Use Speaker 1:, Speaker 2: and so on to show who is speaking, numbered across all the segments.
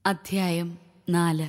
Speaker 1: അധ്യായം നാല്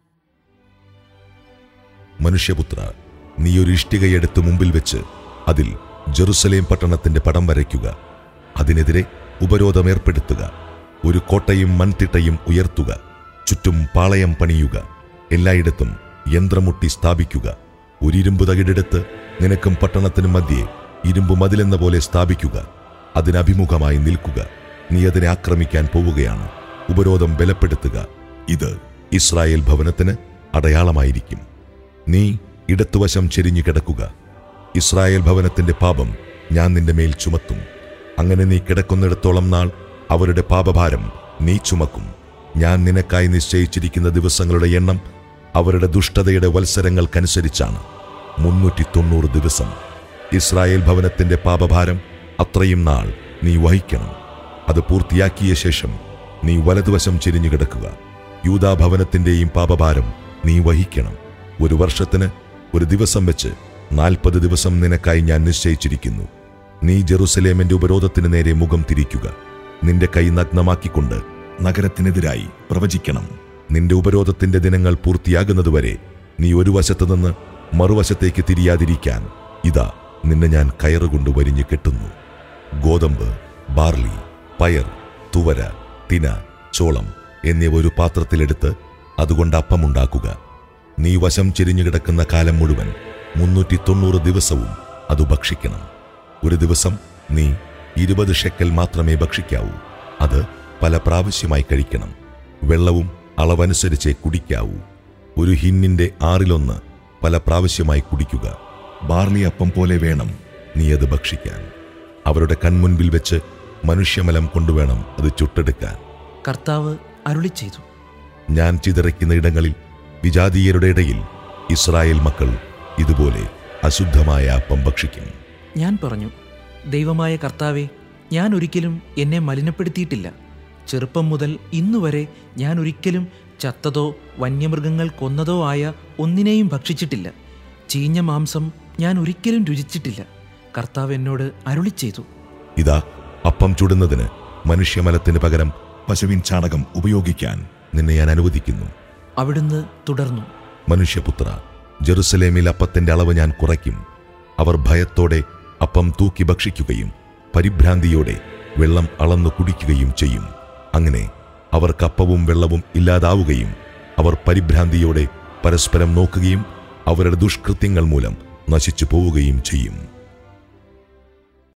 Speaker 2: മനുഷ്യപുത്ര നീ ഒരു ഇഷ്ടികയെടുത്ത് മുമ്പിൽ വെച്ച് അതിൽ ജെറുസലേം പട്ടണത്തിന്റെ പടം വരയ്ക്കുക അതിനെതിരെ ഉപരോധം ഏർപ്പെടുത്തുക ഒരു കോട്ടയും മൺതിട്ടയും ഉയർത്തുക ചുറ്റും പാളയം പണിയുക എല്ലായിടത്തും യന്ത്രമുട്ടി സ്ഥാപിക്കുക ഒരു ഇരുമ്പ് തകിടെടുത്ത് നിനക്കും പട്ടണത്തിനും മധ്യേ ഇരുമ്പ് മതിലെന്ന പോലെ സ്ഥാപിക്കുക അതിനഭിമുഖമായി നിൽക്കുക നീ അതിനെ ആക്രമിക്കാൻ പോവുകയാണ് ഉപരോധം ബലപ്പെടുത്തുക ഇത് ഇസ്രായേൽ ഭവനത്തിന് അടയാളമായിരിക്കും നീ ഇടത്തുവശം ചെരിഞ്ഞു കിടക്കുക ഇസ്രായേൽ ഭവനത്തിന്റെ പാപം ഞാൻ നിന്റെ മേൽ ചുമത്തും അങ്ങനെ നീ കിടക്കുന്നിടത്തോളം നാൾ അവരുടെ പാപഭാരം നീ ചുമക്കും ഞാൻ നിനക്കായി നിശ്ചയിച്ചിരിക്കുന്ന ദിവസങ്ങളുടെ എണ്ണം അവരുടെ ദുഷ്ടതയുടെ വത്സരങ്ങൾക്കനുസരിച്ചാണ് മുന്നൂറ്റി തൊണ്ണൂറ് ദിവസം ഇസ്രായേൽ ഭവനത്തിന്റെ പാപഭാരം അത്രയും നാൾ നീ വഹിക്കണം അത് പൂർത്തിയാക്കിയ ശേഷം നീ വലതുവശം ചെരിഞ്ഞു കിടക്കുക യൂതാഭവനത്തിന്റെയും പാപഭാരം നീ വഹിക്കണം ഒരു വർഷത്തിന് ഒരു ദിവസം വെച്ച് നാൽപ്പത് ദിവസം നിനക്കായി ഞാൻ നിശ്ചയിച്ചിരിക്കുന്നു നീ ജെറുസലേമിന്റെ ഉപരോധത്തിന് നേരെ മുഖം തിരിക്കുക നിന്റെ കൈ നഗ്നമാക്കിക്കൊണ്ട് നഗരത്തിനെതിരായി പ്രവചിക്കണം നിന്റെ ഉപരോധത്തിന്റെ ദിനങ്ങൾ പൂർത്തിയാകുന്നതുവരെ നീ ഒരു വശത്തു നിന്ന് മറുവശത്തേക്ക് തിരിയാതിരിക്കാൻ ഇതാ നിന്നെ ഞാൻ കയറുകൊണ്ട് വരിഞ്ഞു കെട്ടുന്നു ഗോതമ്പ് ബാർലി പയർ തുവര തിന ചോളം എന്നിവ ഒരു പാത്രത്തിലെടുത്ത് അതുകൊണ്ട് അപ്പമുണ്ടാക്കുക നീ വശം ചെരിഞ്ഞു കിടക്കുന്ന കാലം മുഴുവൻ മുന്നൂറ്റി തൊണ്ണൂറ് ദിവസവും അത് ഭക്ഷിക്കണം ഒരു ദിവസം നീ ഇരുപത് ഷെക്കൽ മാത്രമേ ഭക്ഷിക്കാവൂ അത് പല പ്രാവശ്യമായി കഴിക്കണം വെള്ളവും അളവനുസരിച്ചേ കുടിക്കാവൂ ഒരു ഹിന്നിന്റെ ആറിലൊന്ന് പല പ്രാവശ്യമായി കുടിക്കുക ബാർലി അപ്പം പോലെ വേണം നീ അത് ഭക്ഷിക്കാൻ അവരുടെ കൺമുൻപിൽ വെച്ച് മനുഷ്യമലം കൊണ്ടുവേണം അത് ചുട്ടെടുക്കാൻ
Speaker 3: കർത്താവ് അരുളി ചെയ്തു
Speaker 2: ഞാൻ ചിതറിക്കുന്ന ഇടങ്ങളിൽ വിജാതീയരുടെ ഇടയിൽ ഇസ്രായേൽ മക്കൾ ഇതുപോലെ അശുദ്ധമായ അപ്പം ഭക്ഷിക്കും
Speaker 3: ഞാൻ പറഞ്ഞു ദൈവമായ കർത്താവെ ഞാൻ ഒരിക്കലും എന്നെ മലിനപ്പെടുത്തിയിട്ടില്ല ചെറുപ്പം മുതൽ ഇന്നുവരെ ഞാൻ ഒരിക്കലും ചത്തതോ വന്യമൃഗങ്ങൾ കൊന്നതോ ആയ ഒന്നിനെയും ഭക്ഷിച്ചിട്ടില്ല ചീഞ്ഞ മാംസം ഞാൻ ഒരിക്കലും രുചിച്ചിട്ടില്ല കർത്താവ് എന്നോട് അരുളി ചെയ്തു
Speaker 2: ഇതാ അപ്പം ചുടുന്നതിന് മനുഷ്യമലത്തിന് പകരം പശുവിൻ ചാണകം ഉപയോഗിക്കാൻ നിന്നെ ഞാൻ അനുവദിക്കുന്നു
Speaker 3: അവിടുന്ന് തുടർന്നു
Speaker 2: മനുഷ്യപുത്ര ജെറുസലേമിൽ അപ്പത്തിന്റെ അളവ് ഞാൻ കുറയ്ക്കും അവർ ഭയത്തോടെ അപ്പം തൂക്കി ഭക്ഷിക്കുകയും പരിഭ്രാന്തിയോടെ വെള്ളം അളന്നു കുടിക്കുകയും ചെയ്യും അങ്ങനെ അവർക്ക് അപ്പവും വെള്ളവും ഇല്ലാതാവുകയും അവർ പരിഭ്രാന്തിയോടെ പരസ്പരം നോക്കുകയും അവരുടെ ദുഷ്കൃത്യങ്ങൾ മൂലം നശിച്ചു പോവുകയും ചെയ്യും